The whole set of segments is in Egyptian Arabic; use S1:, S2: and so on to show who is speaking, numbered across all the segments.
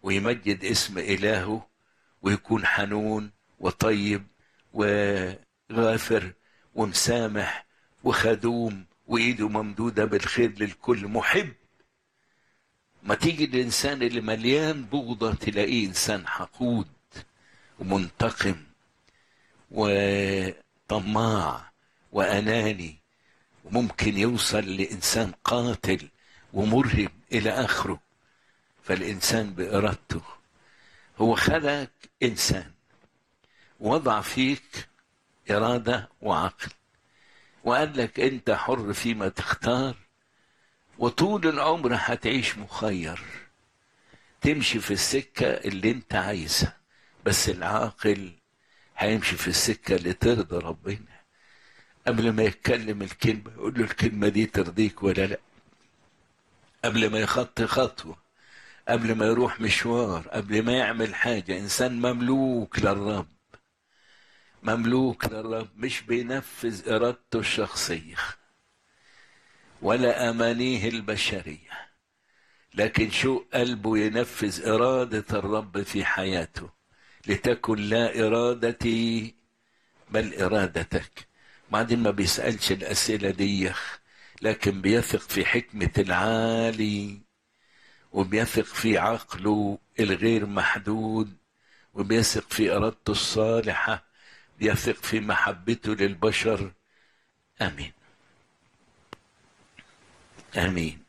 S1: ويمجد اسم إلهه ويكون حنون وطيب وغافر ومسامح وخدوم وإيده ممدودة بالخير للكل محب ما تيجي الإنسان اللي مليان بغضة تلاقيه إنسان حقود ومنتقم وطماع وأناني وممكن يوصل لإنسان قاتل ومرهب إلى آخره فالإنسان بإرادته هو خلق إنسان وضع فيك إرادة وعقل وقال لك أنت حر فيما تختار وطول العمر هتعيش مخير تمشي في السكة اللي انت عايزها بس العاقل هيمشي في السكة اللي ترضى ربنا قبل ما يتكلم الكلمة يقول له الكلمة دي ترضيك ولا لا قبل ما يخطي خطوة قبل ما يروح مشوار قبل ما يعمل حاجة إنسان مملوك للرب مملوك للرب مش بينفذ إرادته الشخصية ولا أمانيه البشرية لكن شو قلبه ينفذ إرادة الرب في حياته لتكن لا إرادتي بل إرادتك بعدين ما بيسألش الأسئلة دي لكن بيثق في حكمة العالي وبيثق في عقله الغير محدود وبيثق في إرادته الصالحة بيثق في محبته للبشر آمين آمين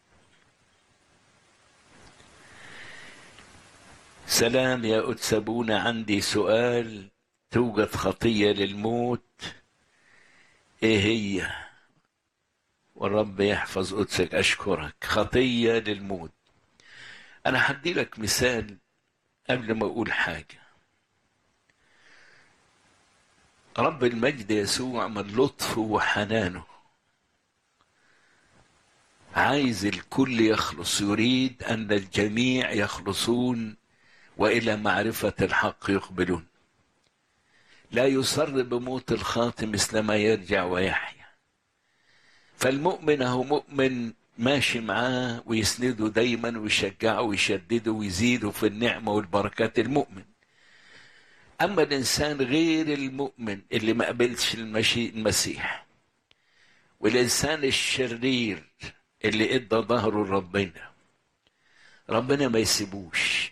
S1: سلام يا أتسبون عندي سؤال توجد خطية للموت إيه هي والرب يحفظ قدسك أشكرك خطية للموت أنا هدي لك مثال قبل ما أقول حاجة رب المجد يسوع من لطفه وحنانه عايز الكل يخلص يريد أن الجميع يخلصون وإلى معرفة الحق يقبلون لا يسر بموت الخاطئ مثل ما يرجع ويحيا فالمؤمن هو مؤمن ماشي معاه ويسنده دايما ويشجعه ويشدده ويزيده في النعمة والبركات المؤمن أما الإنسان غير المؤمن اللي ما قبلش المشي المسيح والإنسان الشرير اللي ادى ظهره لربنا ربنا ما يسيبوش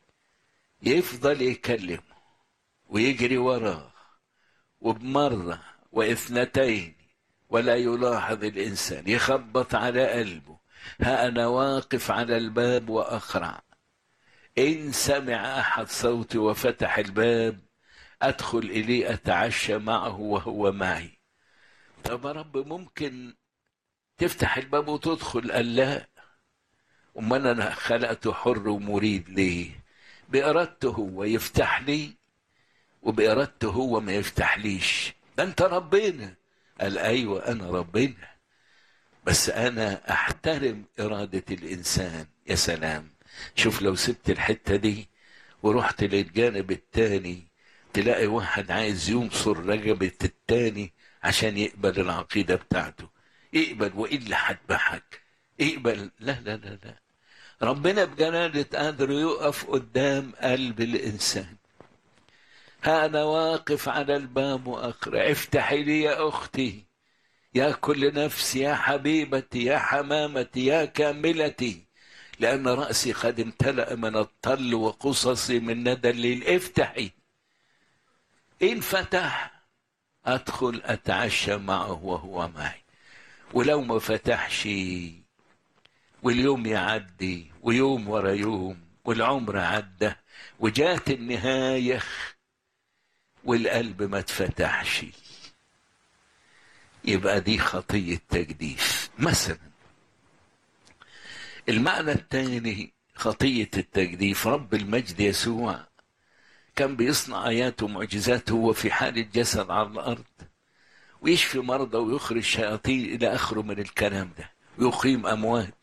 S1: يفضل يكلمه ويجري وراه وبمرة واثنتين ولا يلاحظ الإنسان يخبط على قلبه ها أنا واقف على الباب وأخرع إن سمع أحد صوتي وفتح الباب أدخل إليه أتعشى معه وهو معي طب يا رب ممكن تفتح الباب وتدخل قال لا أمال أنا خلقته حر ومريد ليه بإرادته هو يفتح لي وبإرادته هو ما يفتحليش ده أنت ربنا قال أيوة أنا ربنا بس أنا أحترم إرادة الإنسان يا سلام شوف لو سبت الحتة دي ورحت للجانب التاني تلاقي واحد عايز ينصر رقبة التاني عشان يقبل العقيدة بتاعته اقبل وإلا هذبحك اقبل لا لا لا لا ربنا بجلالة قادر يقف قدام قلب الإنسان ها أنا واقف على الباب وأقرأ افتحي لي يا أختي يا كل نفس يا حبيبتي يا حمامتي يا كاملتي لأن رأسي قد امتلأ من الطل وقصصي من ندى الليل افتحي إن فتح أدخل أتعشى معه وهو معي ولو ما فتحش واليوم يعدي ويوم ورا يوم والعمر عدى وجات النهاية والقلب ما اتفتحش يبقى دي خطية تجديف مثلا المعنى الثاني خطية التجديف رب المجد يسوع كان بيصنع آيات ومعجزات هو في حال الجسد على الأرض ويشفي مرضى ويخرج شياطين إلى آخره من الكلام ده ويقيم أموات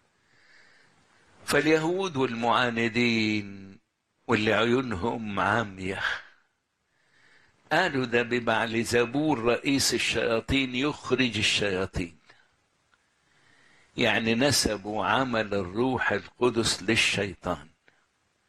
S1: فاليهود والمعاندين واللي عيونهم عامية قالوا ده ببعل زبور رئيس الشياطين يخرج الشياطين يعني نسبوا عمل الروح القدس للشيطان